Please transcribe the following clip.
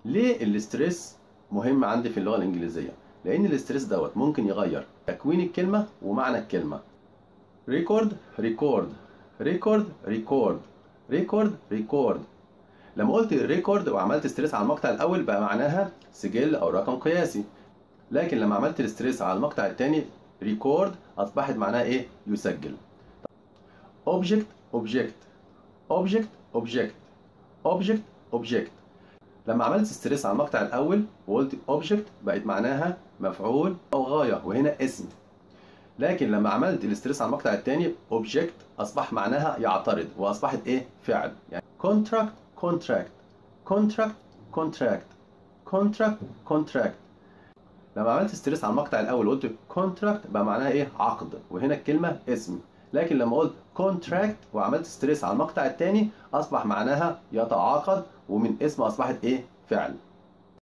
ليه الاستريس مهم عندي في اللغه الانجليزيه لان الاستريس دوت ممكن يغير تكوين الكلمه ومعنى الكلمه ريكورد ريكورد ريكورد ريكورد ريكورد ريكورد لما قلت ريكورد وعملت ستريس على المقطع الاول بقى معناها سجل او رقم قياسي لكن لما عملت الستريس على المقطع الثاني ريكورد اصبحت معناها ايه يسجل اوبجكت اوبجكت اوبجكت اوبجكت اوبجكت اوبجكت لما عملت ستريس على المقطع الاول وقلت اوبجكت بقت معناها مفعول او غايه وهنا اسم لكن لما عملت الاستريس على المقطع الثاني اوبجكت اصبح معناها يعترض واصبحت ايه فعل يعني كونتراكت كونتراكت كونتراكت كونتراكت كونتراكت كونتراكت لما عملت ستريس على المقطع الاول وقلت كونتراكت بقى معناها ايه عقد وهنا الكلمه اسم لكن لما قلت كونتراكت وعملت ستريس على المقطع الثاني اصبح معناها يتعاقد ومن اسم اصبحت ايه فعل